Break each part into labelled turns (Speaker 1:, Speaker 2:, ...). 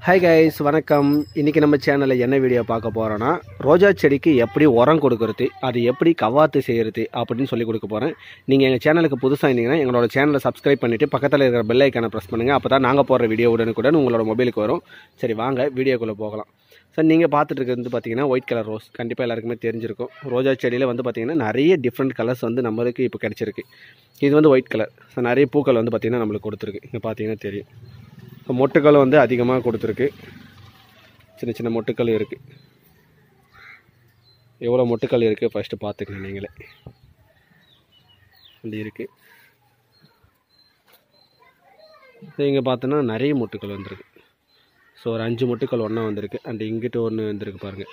Speaker 1: hi guys வணக்கம் இன்றைக்கி நம்ம சேனலில் என்ன வீடியோ பார்க்க போகிறோன்னா ரோஜா செடிக்கு எப்படி உரம் கொடுக்கறது அது எப்படி கவாத்து செய்கிறது அப்படின்னு சொல்லி கொடுக்க போகிறேன் நீங்கள் எங்கள் சேனலுக்கு புதுசாக இருந்தீங்கன்னா எங்களோட சேனலை சப்ஸ்கிரைப் பண்ணிவிட்டு பக்கத்தில் இருக்கிற பெல் ஐக்கானை ப்ரெஸ் பண்ணுங்கள் அப்போ தான் நாங்கள் போடுற வீடியோ உடனுக்குடன் உங்களோட மொபைலுக்கு வரும் சரி வாங்க வீடியோக்குள்ளே போகலாம் சார் நீங்கள் பார்த்துட்டு இருக்கிறது வந்து பார்த்தீங்கன்னா ஒயிட் கலர் ரோஸ் கண்டிப்பாக எல்லாருக்குமே தெரிஞ்சிருக்கும் ரோஜா செடியில் வந்து பார்த்தீங்கன்னா நிறைய டிஃப்ரெண்ட் கலர்ஸ் வந்து நம்மளுக்கு இப்போ கிடச்சிருக்கு இது வந்து ஒயிட் கலர் ஸோ நிறைய பூக்கள் வந்து பார்த்தீங்கன்னா நம்மளுக்கு கொடுத்துருக்கு இங்கே பார்த்தீங்கன்னா தெரியும் இப்போ மொட்டுக்கள் வந்து அதிகமாக கொடுத்துருக்கு சின்ன சின்ன மொட்டுக்கள் இருக்குது எவ்வளோ மொட்டுக்கள் இருக்குது ஃபஸ்ட்டு பார்த்துக்கங்க நீங்களே அப்படி இருக்குது இங்கே பார்த்தோன்னா நிறைய மொட்டுக்கள் வந்திருக்கு ஸோ ஒரு அஞ்சு மொட்டுக்கள் ஒன்றா வந்திருக்கு அண்ட் இங்கிட்ட ஒன்று வந்திருக்கு பாருங்கள்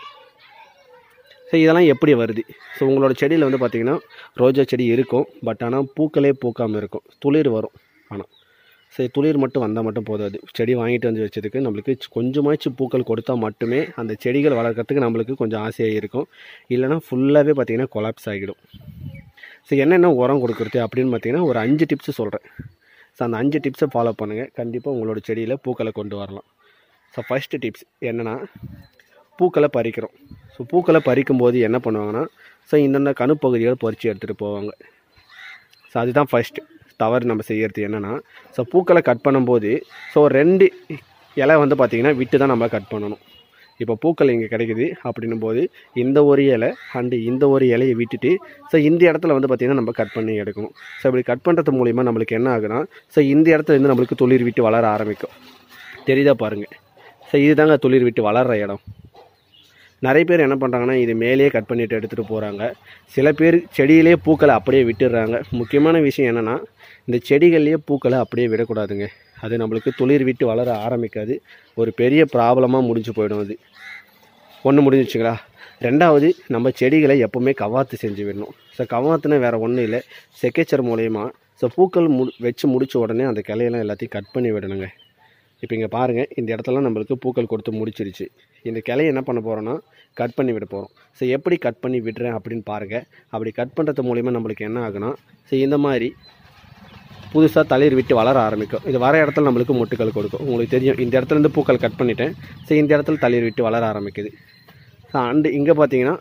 Speaker 1: ஸோ இதெல்லாம் எப்படி வருது ஸோ உங்களோட செடியில் வந்து பார்த்திங்கன்னா ரோஜா செடி இருக்கும் பட் ஆனால் பூக்களே பூக்காமல் இருக்கும் துளிர் வரும் ஆனால் சரி துளிர் மட்டும் வந்தால் மட்டும் போதாது செடி வாங்கிட்டு வந்து வச்சதுக்கு நம்மளுக்கு கொஞ்சமாச்சும் பூக்கள் கொடுத்தா மட்டுமே அந்த செடிகள் வளர்க்கறதுக்கு நம்மளுக்கு கொஞ்சம் ஆசையாக இருக்கும் இல்லைனா ஃபுல்லாகவே பார்த்திங்கன்னா கொலாப்ஸ் ஆகிடும் ஸோ என்னென்ன உரம் கொடுக்குறது அப்படின்னு பார்த்தீங்கன்னா ஒரு அஞ்சு டிப்ஸு சொல்கிறேன் ஸோ அந்த அஞ்சு டிப்ஸை ஃபாலோ பண்ணுங்கள் கண்டிப்பாக உங்களோட செடியில் பூக்களை கொண்டு வரலாம் ஸோ ஃபஸ்ட்டு டிப்ஸ் என்னென்னா பூக்களை பறிக்கிறோம் ஸோ பூக்களை பறிக்கும் போது என்ன பண்ணுவாங்கன்னா ஸோ இந்தந்த கணுப்பகுதிகளை பறித்து எடுத்துகிட்டு போவாங்க ஸோ அதுதான் ஃபஸ்ட்டு தவறு நம்ம செய்கிறது என்னென்னா ஸோ பூக்களை கட் பண்ணும்போது ஸோ ரெண்டு இலை வந்து பார்த்திங்கன்னா விட்டு தான் நம்ம கட் பண்ணணும் இப்போ பூக்கள் இங்கே கிடைக்குது அப்படின்னும் போது இந்த ஒரு இலை அண்டு இந்த ஒரு இலையை விட்டுட்டு ஸோ இந்த இடத்துல வந்து பார்த்திங்கன்னா நம்ம கட் பண்ணி எடுக்கணும் ஸோ இப்படி கட் பண்ணுறது மூலிமா நம்மளுக்கு என்ன ஆகுனா ஸோ இந்த இடத்துல இருந்து நம்மளுக்கு துளிர் விட்டு வளர ஆரம்பிக்கும் தெரியுதா பாருங்கள் ஸோ இதுதாங்க துளிர் விட்டு வளர்கிற இடம் நிறைய பேர் என்ன பண்ணுறாங்கன்னா இது மேலேயே கட் பண்ணிட்டு எடுத்துகிட்டு போகிறாங்க சில பேர் செடியிலே பூக்களை அப்படியே விட்டுடுறாங்க முக்கியமான விஷயம் என்னென்னா இந்த செடிகள்லேயே பூக்களை அப்படியே விடக்கூடாதுங்க அது நம்மளுக்கு துளிர் விட்டு வளர ஆரம்பிக்காது ஒரு பெரிய ப்ராப்ளமாக முடிஞ்சு போயிடும் அது ஒன்று முடிஞ்சிச்சுங்களா ரெண்டாவது நம்ம செடிகளை எப்போவுமே கவாத்து செஞ்சு விடணும் ஸோ கவாத்துனா வேறு ஒன்றும் இல்லை செக்கேச்சர் மூலயமா ஸோ பூக்கள் மு வச்சு முடிச்ச உடனே அந்த கிளையெல்லாம் எல்லாத்தையும் கட் பண்ணி விடணுங்க இப்போ இங்கே பாருங்கள் இந்த இடத்துலலாம் நம்மளுக்கு பூக்கள் கொடுத்து முடிச்சிருச்சு இந்த கிளையை என்ன பண்ண போகிறோன்னா கட் பண்ணி விட போகிறோம் ஸோ எப்படி கட் பண்ணி விடுறேன் அப்படின்னு பாருங்கள் அப்படி கட் பண்ணுறது மூலிமா நம்மளுக்கு என்ன ஆகுனா ஸோ இந்த மாதிரி புதுசாக தளிர் விட்டு வளர ஆரம்பிக்கும் இது வர இடத்துல நம்மளுக்கு மொட்டுக்கள் கொடுக்கும் உங்களுக்கு தெரியும் இந்த இடத்துல இருந்து பூக்கள் கட் பண்ணிட்டேன் ஸோ இந்த இடத்துல தளிர் விட்டு வளர ஆரம்பிக்குது ஸோ அண்டு இங்கே பார்த்தீங்கன்னா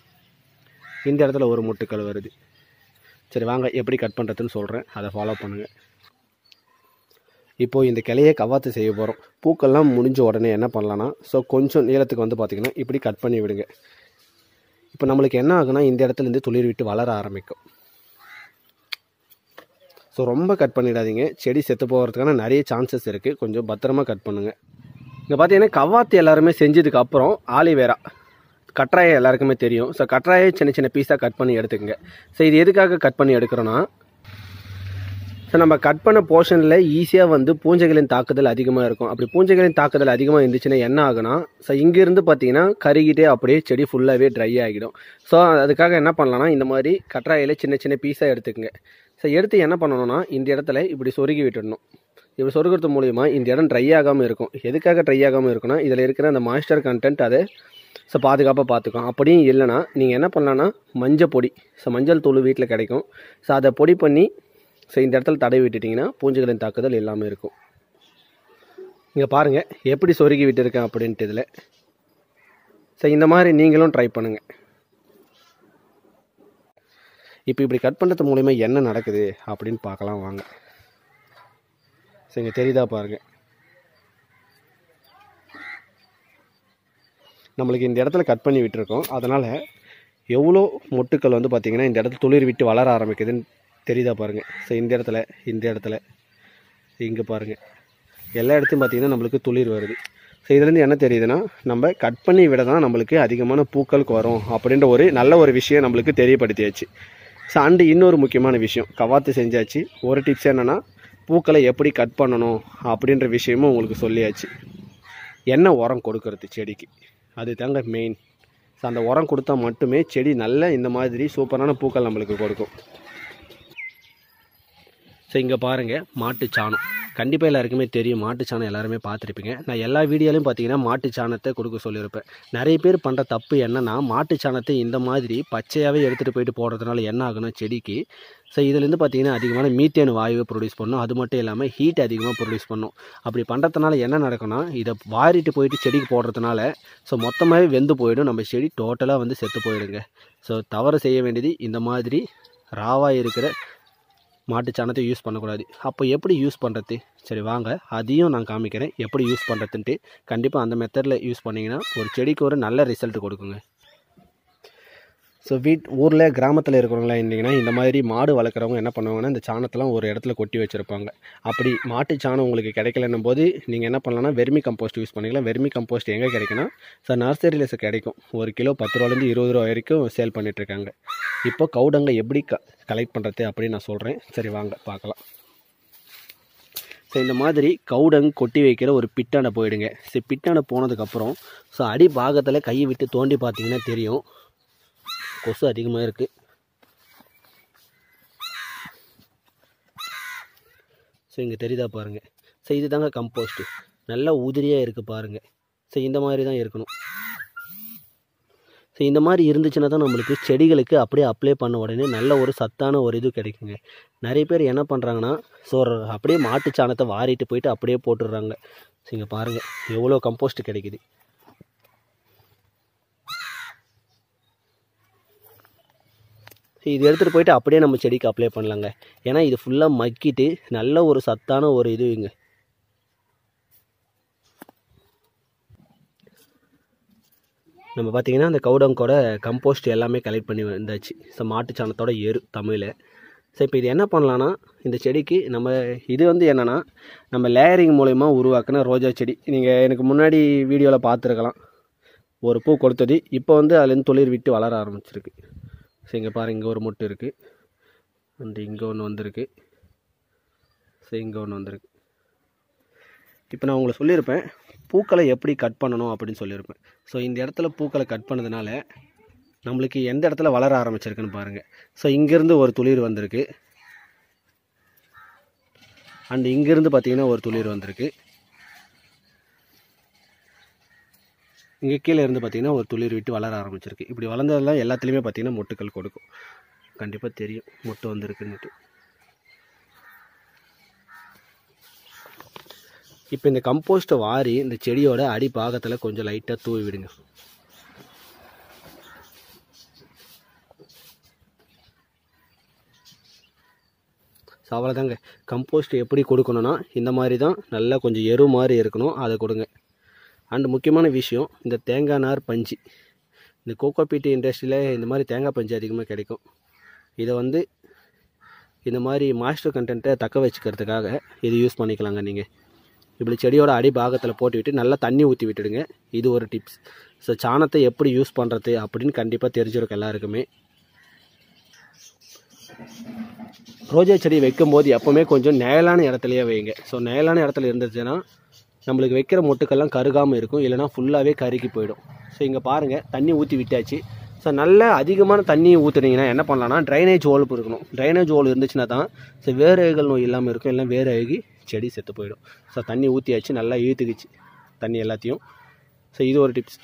Speaker 1: இந்த இடத்துல ஒரு மொட்டுக்கள் வருது சரி வாங்க எப்படி கட் பண்ணுறதுன்னு சொல்கிறேன் அதை ஃபாலோ பண்ணுங்கள் இப்போது இந்த கிளையை கவாத்து செய்ய போகிறோம் பூக்கள்லாம் முடிஞ்ச உடனே என்ன பண்ணலான்னா ஸோ கொஞ்சம் நீளத்துக்கு வந்து பார்த்திங்கன்னா இப்படி கட் பண்ணி விடுங்க இப்போ நம்மளுக்கு என்ன ஆகுனா இந்த இடத்துலேருந்து துளிர் விட்டு வளர ஆரம்பிக்கும் ஸோ ரொம்ப கட் பண்ணிடாதீங்க செடி செத்து போகிறதுக்கான நிறைய சான்சஸ் இருக்குது கொஞ்சம் பத்திரமா கட் பண்ணுங்கள் இங்கே பார்த்தீங்கன்னா கவாத்து எல்லாருமே செஞ்சதுக்கு அப்புறம் ஆலிவேரா கற்றாயை எல்லாருக்குமே தெரியும் ஸோ கற்றாயை சின்ன சின்ன பீஸாக கட் பண்ணி எடுத்துக்கங்க ஸோ இது எதுக்காக கட் பண்ணி எடுக்கிறோன்னா ஸோ நம்ம கட் பண்ண போர்ஷனில் ஈஸியாக வந்து பூஞ்சைகளின் தாக்குதல் அதிகமாக இருக்கும் அப்படி பூஞ்சைகளின் தாக்குதல் அதிகமாக இருந்துச்சுன்னா என்ன ஆகுனா ஸோ இங்கேருந்து பார்த்தீங்கன்னா கருகிட்டே அப்படியே செடி ஃபுல்லாகவே ட்ரை ஆகிடும் ஸோ அதுக்காக என்ன பண்ணலாம்னா இந்த மாதிரி கற்றாயில சின்ன சின்ன பீஸாக எடுத்துக்கங்க ஸோ எடுத்து என்ன பண்ணணும்னா இந்த இடத்துல இப்படி சொருகி விட்டுடணும் இப்படி சொருகிறது மூலிமா இந்த இடம் ட்ரை ஆகாமல் இருக்கும் எதுக்காக ட்ரை ஆகாமல் இருக்குன்னா இதில் இருக்கிற அந்த மாய்ஸ்டர் கண்டென்ட் அதை ஸோ பாதுகாப்பாக பார்த்துக்கும் அப்படியும் இல்லைனா நீங்கள் என்ன பண்ணலான்னா மஞ்சள் பொடி ஸோ மஞ்சள் தூள் வீட்டில் கிடைக்கும் ஸோ அதை பொடி பண்ணி ஸோ இந்த இடத்துல தடவி விட்டுட்டிங்கன்னா பூஞ்சுகளின் தாக்குதல் எல்லாமே இருக்கும் இங்கே பாருங்கள் எப்படி சொருகி விட்டுருக்கேன் அப்படின்ட்டு இதில் ஸோ இந்த மாதிரி நீங்களும் ட்ரை பண்ணுங்கள் இப்போ இப்படி கட் பண்ணுறது மூலிமா என்ன நடக்குது அப்படின்னு பார்க்கலாம் வாங்க ஸோ இங்கே தெரியுதா பாருங்கள் நம்மளுக்கு இந்த இடத்துல கட் பண்ணி விட்டுருக்கோம் அதனால் எவ்வளோ மொட்டுக்கள் வந்து பார்த்திங்கன்னா இந்த இடத்துல துளிர் விட்டு வளர ஆரம்பிக்குதுன்னு தெரியுதா பாருங்கள் ஸோ இந்த இடத்துல இந்த இடத்துல இங்கே பாருங்கள் எல்லா இடத்தையும் பார்த்திங்கன்னா நம்மளுக்கு துளிர் வருது ஸோ இதுலேருந்து என்ன தெரியுதுன்னா நம்ம கட் பண்ணி விட தான் நம்மளுக்கு அதிகமான பூக்களுக்கு வரும் அப்படின்ற ஒரு நல்ல ஒரு விஷயம் நம்மளுக்கு தெரியப்படுத்தியாச்சு ஸோ அண்டு இன்னொரு முக்கியமான விஷயம் கவாத்து செஞ்சாச்சு ஒரு டிப்ஸ் என்னென்னா பூக்களை எப்படி கட் பண்ணணும் அப்படின்ற விஷயமும் உங்களுக்கு சொல்லியாச்சு என்ன உரம் கொடுக்கறது செடிக்கு அது தாங்க மெயின் ஸோ அந்த உரம் கொடுத்தா மட்டுமே செடி நல்ல இந்த மாதிரி சூப்பரான பூக்கள் நம்மளுக்கு கொடுக்கும் ஸோ இங்கே பாருங்கள் மாட்டு சாணம் கண்டிப்பாக எல்லாருக்குமே தெரியும் மாட்டு சாணம் எல்லாருமே பார்த்துருப்பீங்க நான் எல்லா வீடியோலையும் பார்த்தீங்கன்னா மாட்டு சாணத்தை கொடுக்க சொல்லியிருப்பேன் நிறைய பேர் பண்ணுற தப்பு என்னன்னா மாட்டு சாணத்தை இந்த மாதிரி பச்சையாகவே எடுத்துகிட்டு போயிட்டு போடுறதுனால என்ன ஆகுனா செடிக்கு ஸோ இதுலேருந்து பார்த்தீங்கன்னா அதிகமான மீத்தேன் வாயுவை ப்ரொடியூஸ் பண்ணும் அது மட்டும் இல்லாமல் ஹீட் அதிகமாக ப்ரொடியூஸ் பண்ணும் அப்படி பண்ணுறதுனால என்ன நடக்கும்னா இதை வாரிட்டு போயிட்டு செடிக்கு போடுறதுனால ஸோ மொத்தமாகவே வெந்து போயிடும் நம்ம செடி டோட்டலாக வந்து செத்து போயிடுங்க ஸோ தவறு செய்ய வேண்டியது இந்த மாதிரி ராவாக இருக்கிற மாட்டு சாணத்தை யூஸ் பண்ணக்கூடாது அப்போ எப்படி யூஸ் பண்ணுறது சரி வாங்க அதையும் நான் காமிக்கிறேன் எப்படி யூஸ் பண்ணுறதுன்ட்டு கண்டிப்பாக அந்த மெத்தடில் யூஸ் பண்ணிங்கன்னா ஒரு செடிக்கு ஒரு நல்ல ரிசல்ட் கொடுக்குங்க ஸோ வீட் ஊரில் கிராமத்தில் இருக்கிறவங்களாம் இருந்தீங்கன்னா இந்த மாதிரி மாடு வளர்க்குறவங்க என்ன பண்ணுவாங்கன்னா இந்த சாணத்தெல்லாம் ஒரு இடத்துல கொட்டி வச்சுருப்பாங்க அப்படி மாட்டு சாணம் உங்களுக்கு கிடைக்கலன்னும் போது நீங்கள் என்ன பண்ணலாம்னா வெர்மி கம்போஸ்ட் யூஸ் பண்ணிக்கலாம் வெர்மி கம்போஸ்ட் எங்கே கிடைக்குன்னா ஸோ நர்சரியில் கிடைக்கும் ஒரு கிலோ பத்து ரூபாலேருந்து இருபது ரூபா வரைக்கும் சேல் பண்ணிகிட்ருக்காங்க இப்போ கவுடங்கை எப்படி க கலெக்ட் பண்ணுறது அப்படின்னு நான் சொல்கிறேன் சரி வாங்க பார்க்கலாம் ஸோ இந்த மாதிரி கவுடங் கொட்டி வைக்கிற ஒரு பிட்டானை போயிடுங்க சரி பிட்டானை போனதுக்கப்புறம் ஸோ அடி பாகத்தில் கையை விட்டு தோண்டி பார்த்தீங்கன்னா தெரியும் கொசு அதிகமாக இருக்குது ஸோ இங்கே தெரியுதா பாருங்கள் ஸோ இது தாங்க கம்போஸ்ட்டு நல்லா உதிரியாக இருக்குது பாருங்கள் ஸோ இந்த மாதிரி தான் இருக்கணும் ஸோ இந்த மாதிரி இருந்துச்சுன்னா தான் நம்மளுக்கு செடிகளுக்கு அப்படியே அப்ளை பண்ண உடனே நல்ல ஒரு சத்தான ஒரு இது கிடைக்குங்க நிறைய பேர் என்ன பண்ணுறாங்கன்னா ஸோ அப்படியே மாட்டு சாணத்தை வாரிட்டு போயிட்டு அப்படியே போட்டுடுறாங்க ஸோ இங்கே பாருங்கள் எவ்வளோ கம்போஸ்ட் கிடைக்குது ஸோ இது எடுத்துகிட்டு போயிட்டு அப்படியே நம்ம செடிக்கு அப்ளை பண்ணலாங்க ஏன்னா இது ஃபுல்லாக மக்கிட்டு நல்ல ஒரு சத்தான ஒரு இதுங்க நம்ம பார்த்திங்கன்னா அந்த கவுடங்கோட கம்போஸ்ட் எல்லாமே கலெக்ட் பண்ணி வந்தாச்சு ஸோ மாட்டு சாணத்தோட எரு தமிழில் ஸோ இப்போ இது என்ன பண்ணலான்னா இந்த செடிக்கு நம்ம இது வந்து என்னென்னா நம்ம லேயரிங் மூலயமா உருவாக்கின ரோஜா செடி நீங்கள் எனக்கு முன்னாடி வீடியோவில் பார்த்துருக்கலாம் ஒரு பூ கொடுத்தது இப்போ வந்து அதுலேருந்து துளிர் விட்டு வளர ஆரம்பிச்சிருக்கு ஸோ இங்கே பாருங்க இங்கே ஒரு முட்டு இருக்குது அண்ட் இங்கே ஒன்று வந்திருக்கு ஸோ இங்கே ஒன்று வந்திருக்கு இப்போ நான் உங்களுக்கு சொல்லியிருப்பேன் பூக்களை எப்படி கட் பண்ணணும் அப்படின்னு சொல்லியிருப்பேன் ஸோ இந்த இடத்துல பூக்களை கட் பண்ணதுனால நம்மளுக்கு எந்த இடத்துல வளர ஆரம்பிச்சிருக்குன்னு பாருங்கள் ஸோ இங்கேருந்து ஒரு துளிர் வந்திருக்கு அண்ட் இங்கேருந்து பார்த்தீங்கன்னா ஒரு துளிர் வந்திருக்கு இங்கே கீழே இருந்து பார்த்தீங்கன்னா ஒரு துளிர் விட்டு வளர ஆரம்பிச்சிருக்கு இப்படி வளர்ந்ததெல்லாம் எல்லாத்துலேயுமே பார்த்தீங்கன்னா மொட்டுக்கள் கொடுக்கும் கண்டிப்பாக தெரியும் மொட்டு வந்திருக்குன்னுட்டு இப்போ இந்த கம்போஸ்ட்டை வாரி இந்த செடியோட அடி பாகத்தில் கொஞ்சம் லைட்டாக தூவி விடுங்க ஸோ அவ்வளோதாங்க கம்போஸ்ட் எப்படி கொடுக்கணும்னா இந்த மாதிரி தான் நல்லா கொஞ்சம் எரு மாதிரி இருக்கணும் அதை கொடுங்க அண்ட் முக்கியமான விஷயம் இந்த தேங்காய் நார் பஞ்சு இந்த கோகோபீட்டு இண்டஸ்ட்ரியில் இந்த மாதிரி தேங்காய் பஞ்சு அதிகமாக கிடைக்கும் இதை வந்து இந்த மாதிரி மாய்ஸ்டர் கண்டென்ட்டை தக்க வச்சுக்கிறதுக்காக இது யூஸ் பண்ணிக்கலாங்க நீங்கள் இப்படி செடியோட அடி பாகத்தில் போட்டு விட்டு நல்லா தண்ணி ஊற்றி விட்டுடுங்க இது ஒரு டிப்ஸ் ஸோ சாணத்தை எப்படி யூஸ் பண்ணுறது அப்படின்னு கண்டிப்பாக தெரிஞ்சிருக்கும் எல்லாருக்குமே ரோஜா செடி வைக்கும்போது எப்போவுமே கொஞ்சம் நேலான இடத்துலையே வைங்க ஸோ நேலான இடத்துல இருந்துச்சுன்னா நம்மளுக்கு வைக்கிற மொட்டுக்கெல்லாம் கருகாமல் இருக்கும் இல்லைனா ஃபுல்லாகவே கருகி போயிடும் ஸோ இங்கே பாருங்கள் தண்ணி ஊற்றி விட்டாச்சு ஸோ நல்ல அதிகமான தண்ணி ஊற்றுனீங்கன்னா என்ன பண்ணலாம்னா ட்ரைனேஜ் ஹோல் இருக்கணும் ட்ரைனேஜ் ஹோல் இருந்துச்சுன்னா தான் ஸோ வேறு அழுகல் நோய் இல்லாமல் இருக்கும் இல்லை வேறு அழுகி செடி செத்து போயிடும் ஸோ தண்ணி ஊற்றியாச்சு நல்லா இழுத்துக்குச்சு தண்ணி எல்லாத்தையும் ஸோ இது ஒரு டிப்ஸ்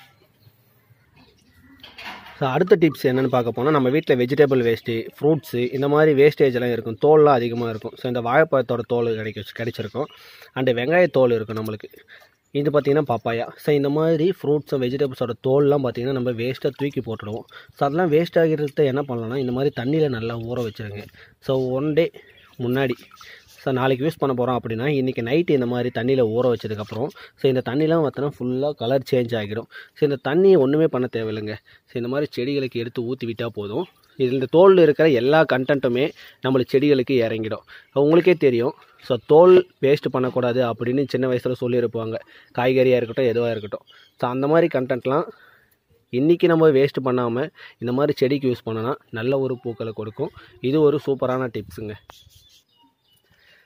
Speaker 1: ஸோ அடுத்த டிப்ஸ் என்னென்னு பார்க்க போனால் நம்ம வீட்டில் வெஜிடபிள் வேஸ்ட்டு ஃப்ரூட்ஸு இந்த மாதிரி வேஸ்டேஜ் எல்லாம் இருக்கும் தோல்லாம் அதிகமாக இருக்கும் ஸோ இந்த வாழைப்பழத்தோட தோல் கிடைக்க கிடைச்சிருக்கும் அண்டு வெங்காய தோல் இருக்கும் நம்மளுக்கு இது பார்த்திங்கன்னா பப்பாயா ஸோ இந்த மாதிரி ஃப்ரூட்ஸ் வெஜிடபிள்ஸோட தோல்லாம் பார்த்திங்கன்னா நம்ம வேஸ்ட்டாக தூக்கி போட்டுடுவோம் ஸோ அதெல்லாம் வேஸ்ட் ஆகிறத என்ன பண்ணலாம்னா இந்த மாதிரி தண்ணியில் நல்லா ஊற வச்சுருங்க ஸோ ஒன் டே முன்னாடி ஸோ நாளைக்கு யூஸ் பண்ண போகிறோம் அப்படின்னா இன்றைக்கி நைட்டு இந்த மாதிரி தண்ணியில் ஊற வச்சதுக்கப்புறம் ஸோ இந்த தண்ணிலாம் பார்த்தோன்னா ஃபுல்லாக கலர் சேஞ்ச் ஆகிடும் ஸோ இந்த தண்ணியை ஒன்றுமே பண்ண தேவையில்லைங்க ஸோ இந்த மாதிரி செடிகளுக்கு எடுத்து ஊற்றி விட்டால் போதும் இதில் இந்த தோலில் இருக்கிற எல்லா கண்டென்ட்டுமே நம்மளுக்கு செடிகளுக்கு இறங்கிடும் உங்களுக்கே தெரியும் ஸோ தோல் வேஸ்ட் பண்ணக்கூடாது அப்படின்னு சின்ன வயசில் சொல்லியிருப்பாங்க காய்கறியாக இருக்கட்டும் எதுவாக இருக்கட்டும் ஸோ அந்த மாதிரி கண்டென்ட்லாம் இன்றைக்கி நம்ம வேஸ்ட் பண்ணாமல் இந்த மாதிரி செடிக்கு யூஸ் பண்ணோன்னா நல்ல ஒரு பூக்களை கொடுக்கும் இது ஒரு சூப்பரான டிப்ஸுங்க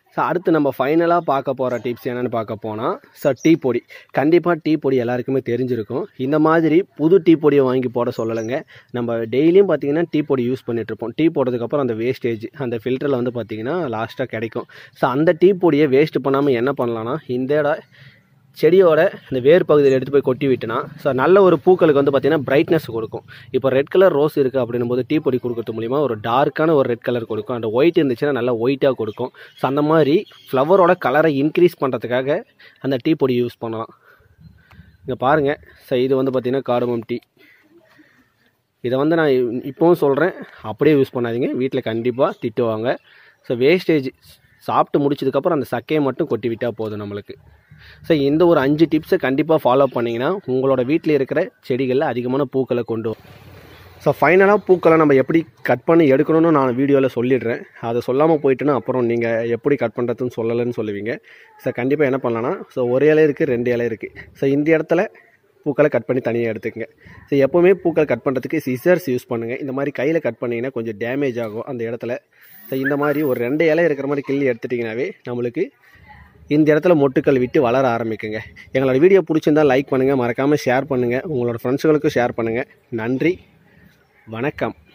Speaker 1: ஸோ அடுத்து நம்ம ஃபைனலாக பார்க்க போகிற டிப்ஸ் என்னென்னு பார்க்க போனால் ஸோ டீ பொடி கண்டிப்பாக டீ பொடி எல்லாருக்குமே தெரிஞ்சிருக்கும் இந்த மாதிரி புது டீ பொடியை வாங்கி போட சொல்லலைங்க நம்ம டெய்லியும் பார்த்தீங்கன்னா டீ பொடி யூஸ் பண்ணிகிட்ருப்போம் டீ போட்டதுக்கப்புறம் அந்த வேஸ்டேஜ் அந்த ஃபில்டரில் வந்து பார்த்திங்கன்னா லாஸ்ட்டாக கிடைக்கும் ஸோ அந்த டீ பொடியை வேஸ்ட் பண்ணாமல் என்ன பண்ணலான்னா இந்த இட செடியோட இந்த வேர் பகுதியில் எடுத்து போய் கொட்டி விட்டுனா ஸோ நல்ல ஒரு பூக்களுக்கு வந்து பார்த்திங்கன்னா பிரைட்னஸ் கொடுக்கும் இப்போ ரெட் கலர் ரோஸ் இருக்குது அப்படின்னும் போது டீ பொடி கொடுக்கறது மூலிமா ஒரு டார்க்கான ஒரு ரெட் கலர் கொடுக்கும் அந்த ஒயிட் இருந்துச்சுன்னா நல்லா ஒயிட்டாக கொடுக்கும் ஸோ அந்த மாதிரி ஃப்ளவரோட கலரை இன்க்ரீஸ் பண்ணுறதுக்காக அந்த டீ பொடி யூஸ் பண்ணலாம் இங்கே பாருங்கள் ஸோ இது வந்து பார்த்திங்கன்னா காடமம் டீ இதை வந்து நான் இப்போவும் சொல்கிறேன் அப்படியே யூஸ் பண்ணாதீங்க வீட்டில் கண்டிப்பாக திட்டுவாங்க ஸோ வேஸ்டேஜ் சாப்பிட்டு முடிச்சதுக்கப்புறம் அந்த சக்கையை மட்டும் கொட்டி விட்டால் போதும் நம்மளுக்கு ஸோ இந்த ஒரு அஞ்சு டிப்ஸை கண்டிப்பாக ஃபாலோ பண்ணிங்கன்னா உங்களோட வீட்டில் இருக்கிற செடிகளில் அதிகமான பூக்களை கொண்டு வரும் ஸோ ஃபைனலாக பூக்களை நம்ம எப்படி கட் பண்ணி எடுக்கணும்னு நான் வீடியோவில் சொல்லிடுறேன் அதை சொல்லாமல் போயிட்டுன்னா அப்புறம் நீங்கள் எப்படி கட் பண்ணுறதுன்னு சொல்லலைன்னு சொல்லுவீங்க ஸோ கண்டிப்பாக என்ன பண்ணலான்னா ஸோ ஒரு இலை இருக்குது ரெண்டு இலை இருக்குது ஸோ இந்த இடத்துல பூக்களை கட் பண்ணி தனியாக எடுத்துக்கங்க ஸோ எப்போவுமே பூக்கள் கட் பண்ணுறதுக்கு சிசர்ஸ் யூஸ் பண்ணுங்கள் இந்த மாதிரி கையில் கட் பண்ணிங்கன்னா கொஞ்சம் டேமேஜ் ஆகும் அந்த இடத்துல ஸோ இந்த மாதிரி ஒரு ரெண்டு இலை இருக்கிற மாதிரி கிள்ளி எடுத்துட்டிங்கனாவே நம்மளுக்கு இந்த இடத்துல மொட்டுக்கள் விட்டு வளர ஆரம்பிக்குங்க எங்களோட வீடியோ பிடிச்சிருந்தால் லைக் பண்ணுங்கள் மறக்காமல் ஷேர் பண்ணுங்கள் உங்களோட ஃப்ரெண்ட்ஸுகளுக்கும் ஷேர் பண்ணுங்கள் நன்றி வணக்கம்